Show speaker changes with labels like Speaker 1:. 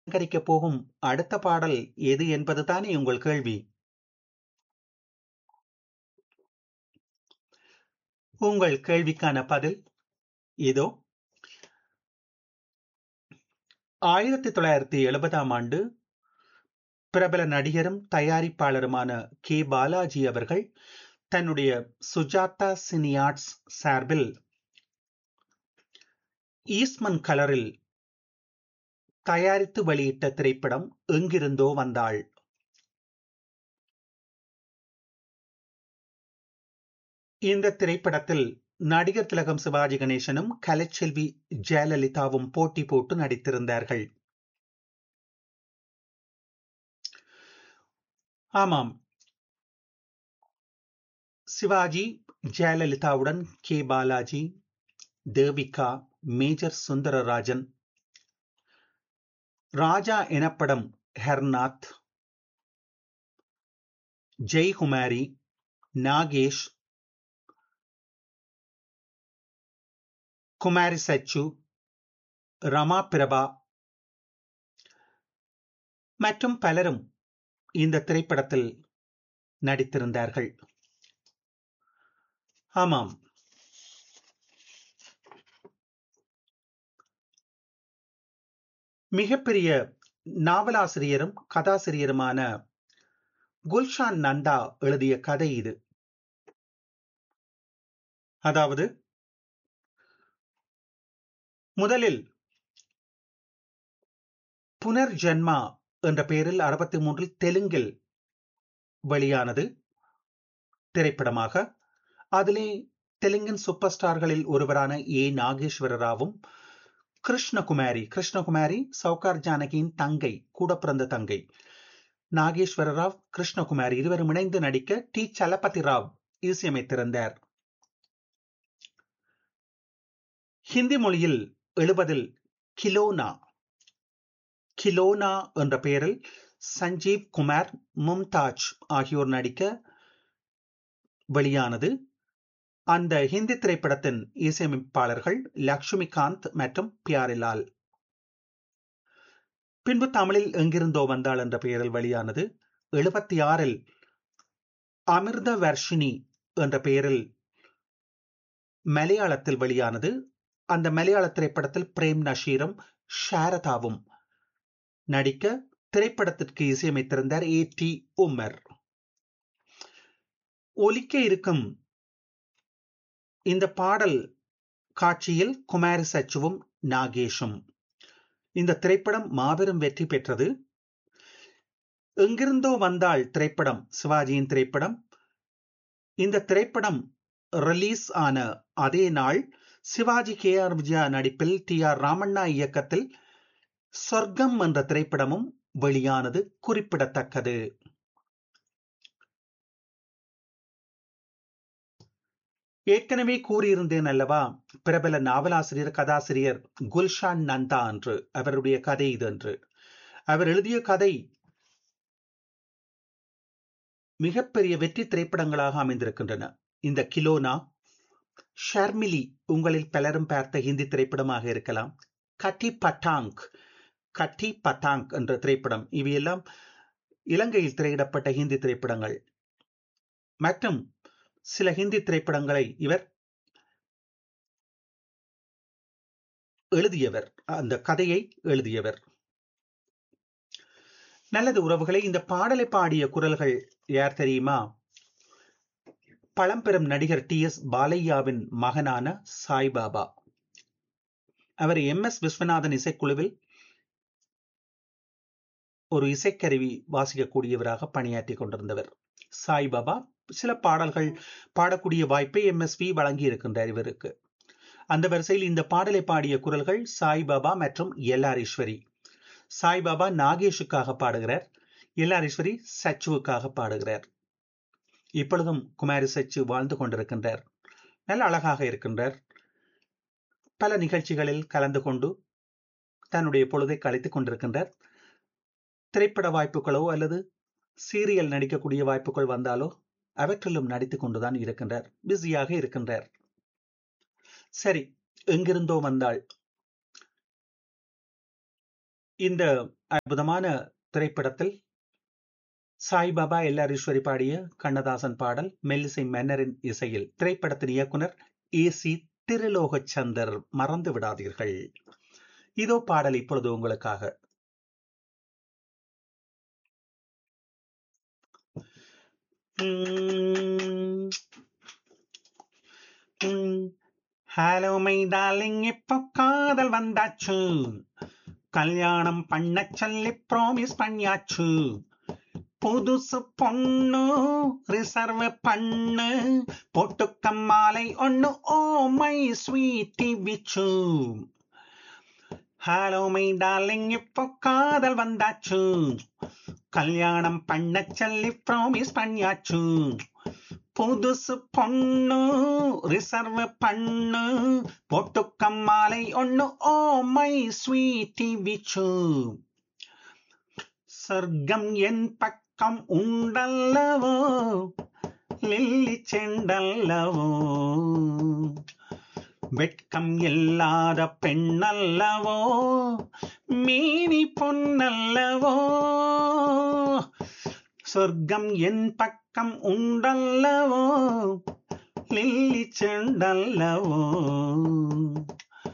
Speaker 1: அலங்கரிக்கப் போகும் அடுத்த பாடல் எது என்பதுதானே உங்கள் கேள்வி உங்கள் கேள்விக்கான பதில் இதோ ஆயிரத்தி தொள்ளாயிரத்தி எழுபதாம் ஆண்டு பிரபல நடிகரும் தயாரிப்பாளருமான கே பாலாஜி அவர்கள் தன்னுடைய சுஜாதா சினியார்ட்ஸ் சார்பில் ஈஸ்மன் கலரில் தயாரித்து வெளியிட்ட திரைப்படம் எங்கிருந்தோ வந்தாள் இந்த திரைப்படத்தில் நடிகர் திலகம் சிவாஜி கணேசனும் கலைச்செல்வி ஜெயலலிதாவும் போட்டி போட்டு நடித்திருந்தார்கள் ஆமாம் சிவாஜி ஜெயலலிதாவுடன் கே பாலாஜி தேவிகா மேஜர் சுந்தரராஜன் ராஜா எனப்படும் ஹெர்நாத் ஜெய்குமாரி நாகேஷ் குமாரி சச்சு ரமா பிரபா மற்றும் பலரும் இந்த திரைப்படத்தில் நடித்திருந்தார்கள் ஆமாம் மிகப்பெரிய நாவலாசிரியரும் கதாசிரியருமான குல்ஷான் நந்தா எழுதிய கதை இது அதாவது முதலில் புனர்ஜென்மா என்ற பெயரில் அறுபத்தி மூன்றில் தெலுங்கில் வெளியானது திரைப்படமாக அதிலே தெலுங்கின் சூப்பர் ஸ்டார்களில் ஒருவரான ஏ நாகேஸ்வர ராவும் கிருஷ்ணகுமாரி கிருஷ்ணகுமாரி சவுகார் ஜானகியின் தங்கை கூட பிறந்த தங்கை நாகேஸ்வர ராவ் கிருஷ்ணகுமாரி இருவரும் இணைந்து நடிக்க டி சலபதி ராவ் இசையமைத்திருந்தார் ஹிந்தி மொழியில் எழுபதில் கிலோனா கிலோனா என்ற பெயரில் சஞ்சீவ் குமார் மும்தாஜ் ஆகியோர் நடிக்க வெளியானது அந்த ஹிந்தி திரைப்படத்தின் இசையமைப்பாளர்கள் லக்ஷ்மிகாந்த் மற்றும் பியாரிலால் பின்பு தமிழில் எங்கிருந்தோ வந்தாள் என்ற பெயரில் வெளியானது எழுபத்தி ஆறில் அமிர்த வர்ஷினி என்ற பெயரில் மலையாளத்தில் வெளியானது அந்த மலையாள திரைப்படத்தில் பிரேம் நஷீரும் ஷாரதாவும் நடிக்க திரைப்படத்திற்கு இசையமைத்திருந்தார் ஏ டி உமர் ஒலிக்க இருக்கும் இந்த பாடல் காட்சியில் குமாரி சச்சுவும் நாகேஷும் இந்த திரைப்படம் மாபெரும் வெற்றி பெற்றது எங்கிருந்தோ வந்தாள் திரைப்படம் சிவாஜியின் திரைப்படம் இந்த திரைப்படம் ரிலீஸ் ஆன அதே நாள் சிவாஜி கே ஆர் விஜயா நடிப்பில் டி ஆர் ராமண்ணா இயக்கத்தில் சொர்க்கம் என்ற திரைப்படமும் வெளியானது குறிப்பிடத்தக்கது ஏற்கனவே கூறியிருந்தேன் அல்லவா பிரபல நாவலாசிரியர் கதாசிரியர் குல்ஷான் நந்தா என்று அவருடைய கதை இது என்று அவர் எழுதிய கதை மிகப்பெரிய வெற்றி திரைப்படங்களாக அமைந்திருக்கின்றன இந்த கிலோனா ஷர்மிலி உங்களில் பலரும் பார்த்த ஹிந்தி திரைப்படமாக இருக்கலாம் கட்டி பட்டாங்க் கட்டி பட்டாங்க் என்ற திரைப்படம் இவையெல்லாம் இலங்கையில் திரையிடப்பட்ட ஹிந்தி திரைப்படங்கள் மற்றும் சில ஹிந்தி திரைப்படங்களை இவர் எழுதியவர் அந்த கதையை எழுதியவர் நல்லது உறவுகளை இந்த பாடலை பாடிய குரல்கள் யார் தெரியுமா பழம்பெரும் நடிகர் டி எஸ் பாலையாவின் மகனான சாய்பாபா அவர் எம் எஸ் விஸ்வநாதன் இசைக்குழுவில் ஒரு இசைக்கருவி வாசிக்கக்கூடியவராக பணியாற்றி கொண்டிருந்தவர் சாய்பாபா சில பாடல்கள் பாடக்கூடிய வாய்ப்பை எம் எஸ் வி வழங்கி இருக்கின்றார் இவருக்கு அந்த வரிசையில் இந்த பாடலை பாடிய குரல்கள் சாய்பாபா மற்றும் எல்ஆர் ஈஸ்வரி சாய்பாபா நாகேஷுக்காக பாடுகிறார் எல்ஆர் ஈஸ்வரி சச்சுவுக்காக பாடுகிறார் இப்பொழுதும் குமாரி சச்சு வாழ்ந்து கொண்டிருக்கின்றார் நல்ல அழகாக இருக்கின்றார் பல நிகழ்ச்சிகளில் கலந்து கொண்டு தன்னுடைய பொழுதை கழித்துக் கொண்டிருக்கின்றார் திரைப்பட வாய்ப்புகளோ அல்லது சீரியல் நடிக்கக்கூடிய வாய்ப்புகள் வந்தாலோ அவற்றிலும் நடித்துக் கொண்டுதான் இருக்கின்றார் பிஸியாக இருக்கின்றார் சரி எங்கிருந்தோ வந்தாள் இந்த அற்புதமான திரைப்படத்தில் சாய்பாபா எல்ஆர் ஈஸ்வரி பாடிய கண்ணதாசன் பாடல் மெல்லிசை மன்னரின் இசையில் திரைப்படத்தின் இயக்குனர் ஏ சி திருலோகச்சந்தர் மறந்து விடாதீர்கள் இதோ பாடல் இப்பொழுது உங்களுக்காக ஹலோ மை டார்லிங் இப்போ காதல் வந்தாச்சு கல்யாணம் பண்ண சொல்லி ப்ராமிஸ் பண்ணியாச்சு புதுசு பொண்ணு ரிசர்வ் பண்ணு பொட்டுக்க மாலை ஒண்ணு oh my sweetie Vichu hello my darling இப்போ காதல் வந்தாச்சு கல்யாணம் பண்ண சொல்லி ப்ராமிஸ் பண்ணியாச்சு புதுசு பொண்ணு ரிசர்வ் பண்ணு பொட்டுக்க மாலை ஒண்ணு ஓ மை ஸ்வீட்டி விச்சு சொர்க்கம் என் பக்கம் உண்டல்லவோ லில்லி செண்டல்லவோ வெட்கம் இல்லாத பெண்ணல்லவோ மீனி பொன்னல்லவோ சொர்க்கம் என் பக்கம் உண்டல்லவோ லில்லி செண்டல்லவோ